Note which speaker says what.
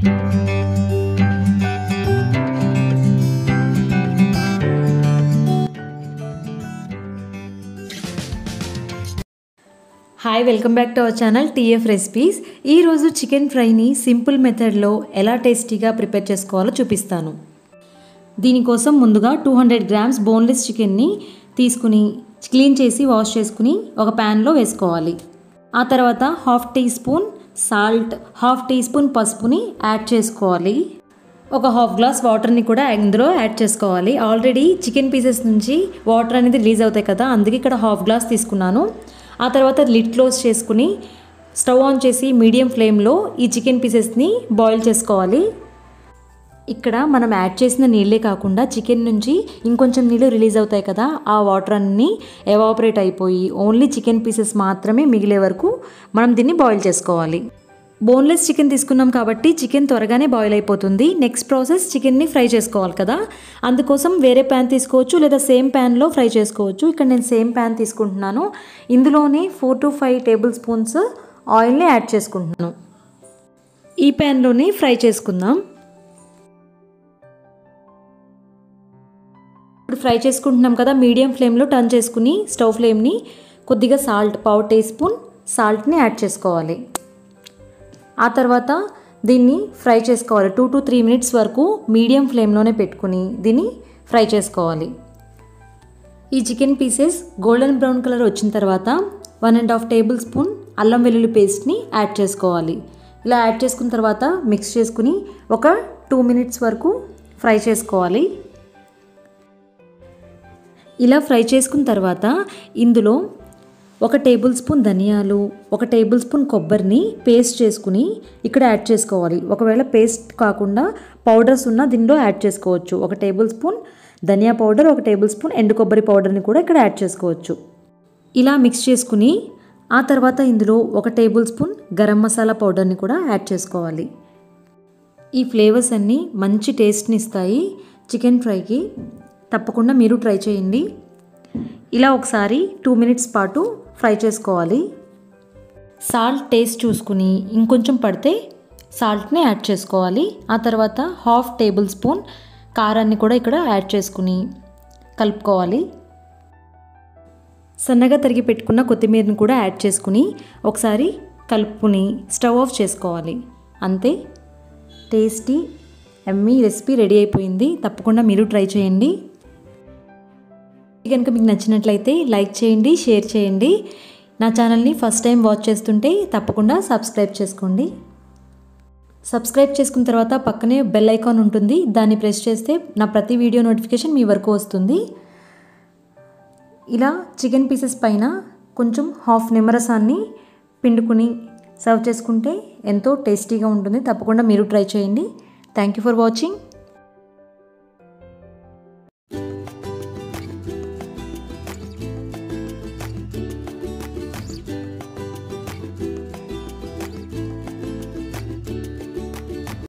Speaker 1: hi welcome back to our channel TF recipes ఈరోజు chicken ఫ్రైని simple మెథడ్లో ఎలా టేస్టీగా ప్రిపేర్ చేసుకోవాలో చూపిస్తాను దీనికోసం ముందుగా టూ హండ్రెడ్ గ్రామ్స్ బోన్లెస్ చికెన్ని తీసుకుని క్లీన్ చేసి వాష్ చేసుకుని ఒక ప్యాన్లో వేసుకోవాలి ఆ తర్వాత half teaspoon salt half teaspoon పసుపుని యాడ్ చేసుకోవాలి ఒక హాఫ్ గ్లాస్ వాటర్ని కూడా ఇందులో యాడ్ చేసుకోవాలి ఆల్రెడీ చికెన్ పీసెస్ నుంచి వాటర్ అనేది రిలీజ్ అవుతాయి కదా అందుకే ఇక్కడ హాఫ్ గ్లాస్ తీసుకున్నాను ఆ తర్వాత లిడ్ క్లోజ్ చేసుకుని స్టవ్ ఆన్ చేసి మీడియం ఫ్లేమ్లో ఈ చికెన్ పీసెస్ని బాయిల్ చేసుకోవాలి ఇక్కడ మనం యాడ్ చేసిన నీళ్ళే కాకుండా చికెన్ నుంచి ఇంకొంచెం నీళ్ళు రిలీజ్ అవుతాయి కదా ఆ వాటర్ అన్నీ ఎవాపరేట్ అయిపోయి ఓన్లీ చికెన్ పీసెస్ మాత్రమే మిగిలే వరకు మనం దీన్ని బాయిల్ చేసుకోవాలి బోన్లెస్ చికెన్ తీసుకున్నాం కాబట్టి చికెన్ త్వరగానే బాయిల్ అయిపోతుంది నెక్స్ట్ ప్రాసెస్ చికెన్ని ఫ్రై చేసుకోవాలి కదా అందుకోసం వేరే ప్యాన్ తీసుకోవచ్చు లేదా సేమ్ ప్యాన్లో ఫ్రై చేసుకోవచ్చు ఇక్కడ నేను సేమ్ ప్యాన్ తీసుకుంటున్నాను ఇందులోనే four to five tablespoons ఆయిల్ని యాడ్ చేసుకుంటున్నాను ఈ ప్యాన్లోనే ఫ్రై చేసుకుందాం ఇప్పుడు ఫ్రై చేసుకుంటున్నాం కదా మీడియం ఫ్లేమ్లో టర్న్ చేసుకుని స్టవ్ ఫ్లేమ్ని కొద్దిగా సాల్ట్ పావు టీ స్పూన్ సాల్ట్ని యాడ్ చేసుకోవాలి ఆ తర్వాత దీన్ని ఫ్రై చేసుకోవాలి టూ టు త్రీ మినిట్స్ వరకు మీడియం ఫ్లేమ్లోనే పెట్టుకుని దీన్ని ఫ్రై చేసుకోవాలి ఈ chicken pieces golden brown colour వచ్చిన తర్వాత one and half tablespoon అల్లం వెల్లుల్లి పేస్ట్ని యాడ్ చేసుకోవాలి ఇలా యాడ్ చేసుకున్న తర్వాత మిక్స్ చేసుకుని ఒక టూ మినిట్స్ వరకు ఫ్రై చేసుకోవాలి ఇలా ఫ్రై చేసుకున్న తర్వాత ఇందులో ఒక టేబుల్ స్పూన్ ధనియాలు ఒక టేబుల్ స్పూన్ కొబ్బరిని పేస్ట్ చేసుకుని ఇక్కడ యాడ్ చేసుకోవాలి ఒకవేళ పేస్ట్ కాకుండా పౌడర్స్ ఉన్న దీనిలో యాడ్ చేసుకోవచ్చు ఒక టేబుల్ స్పూన్ ధనియా పౌడర్ ఒక టేబుల్ స్పూన్ ఎండు కొబ్బరి పౌడర్ని కూడా ఇక్కడ యాడ్ చేసుకోవచ్చు ఇలా మిక్స్ చేసుకుని ఆ తర్వాత ఇందులో ఒక టేబుల్ స్పూన్ గరం మసాలా పౌడర్ని కూడా యాడ్ చేసుకోవాలి ఈ ఫ్లేవర్స్ అన్నీ మంచి టేస్ట్ని ఇస్తాయి చికెన్ ఫ్రైకి తప్పకుండా మీరు ట్రై చేయండి ఇలా ఒకసారి టూ మినిట్స్ పాటు ఫ్రై చేసుకోవాలి సాల్ట్ టేస్ట్ చూసుకుని ఇంకొంచెం పడితే సాల్ట్ని యాడ్ చేసుకోవాలి ఆ తర్వాత హాఫ్ టేబుల్ స్పూన్ కారాన్ని కూడా ఇక్కడ యాడ్ చేసుకుని కలుపుకోవాలి సన్నగా తరిగి పెట్టుకున్న కొత్తిమీరని కూడా యాడ్ చేసుకుని ఒకసారి కలుపుకుని స్టవ్ ఆఫ్ చేసుకోవాలి అంతే టేస్టీ ఎమ్మీ రెసిపీ రెడీ అయిపోయింది తప్పకుండా మీరు ట్రై చేయండి కనుక మీకు నచ్చినట్లయితే లైక్ చేయండి షేర్ చేయండి నా ఛానల్ని ఫస్ట్ టైం వాచ్ చేస్తుంటే తప్పకుండా సబ్స్క్రైబ్ చేసుకోండి సబ్స్క్రైబ్ చేసుకున్న తర్వాత పక్కనే బెల్ ఐకాన్ ఉంటుంది దాన్ని ప్రెస్ చేస్తే నా ప్రతి వీడియో నోటిఫికేషన్ మీ వరకు వస్తుంది ఇలా చికెన్ పీసెస్ పైన కొంచెం హాఫ్ నిమ్మరసాన్ని పిండుకుని సర్వ్ చేసుకుంటే ఎంతో టేస్టీగా ఉంటుంది తప్పకుండా మీరు ట్రై చేయండి థ్యాంక్ యూ ఫర్ వాచింగ్